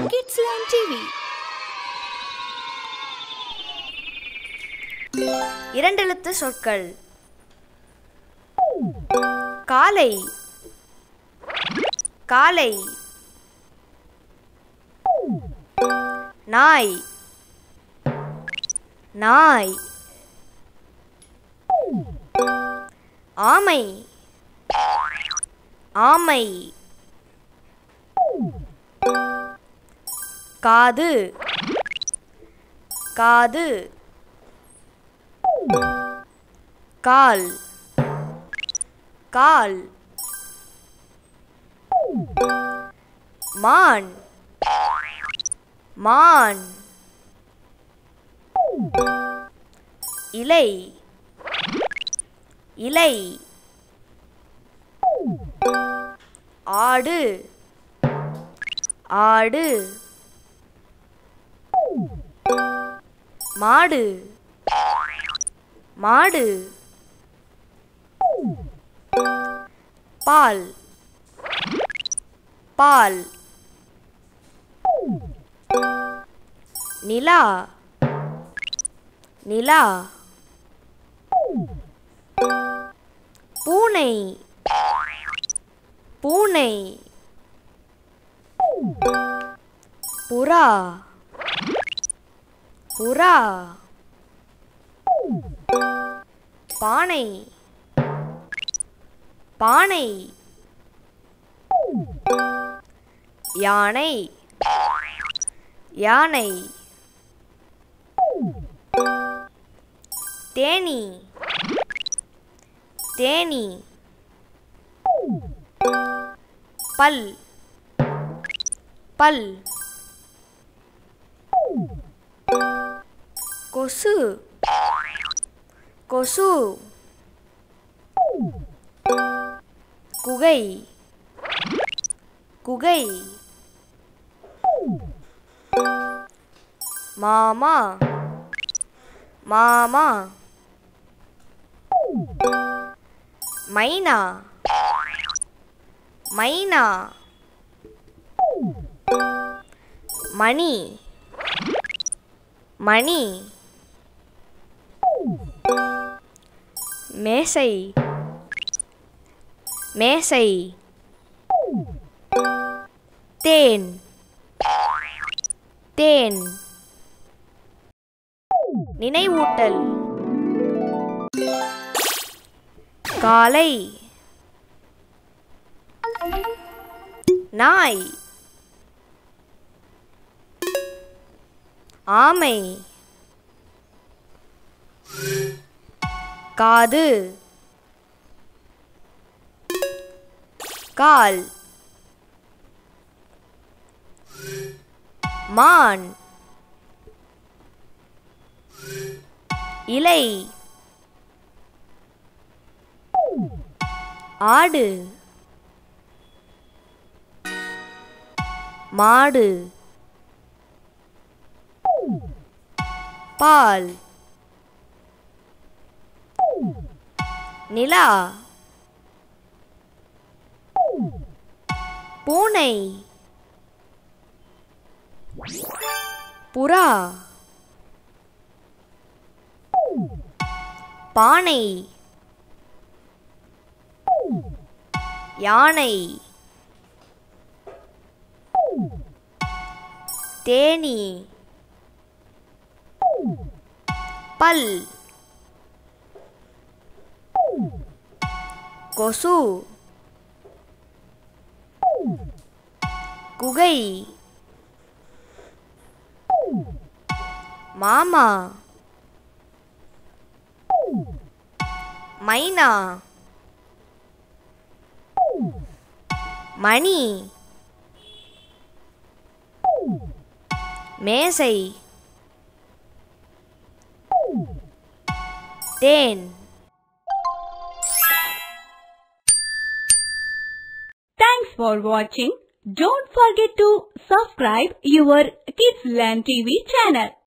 Kids Learn TV. இரண்டெழுத்து சொற்கள் காலை காலை நாய் நாய் ஆமை ஆமை காது காது கால் கால் மான் மான் இலை இலை ஆடு ஆடு மாடு மாடு பால் பால் நிலா நிலா பூனை பூனை புறா புறா பானை பானை யானை யானை தேனி தேனி பல் பல் கொசு கொசு குகை குகை மாமா மாமா மைனா மைனா மணி மணி மேசை மேசை தேன் தேன் நினைவூட்டல் காலை நாய் ஆமை காது கால் மான் இலை ஆடு மாடு பால் நிலா பூனை புறா பானை யானை தேனி பல் கொசு குகை மாமா மைனா மணி மேசை தேன் Thanks for watching. Don't forget to subscribe your Kids Learn TV channel.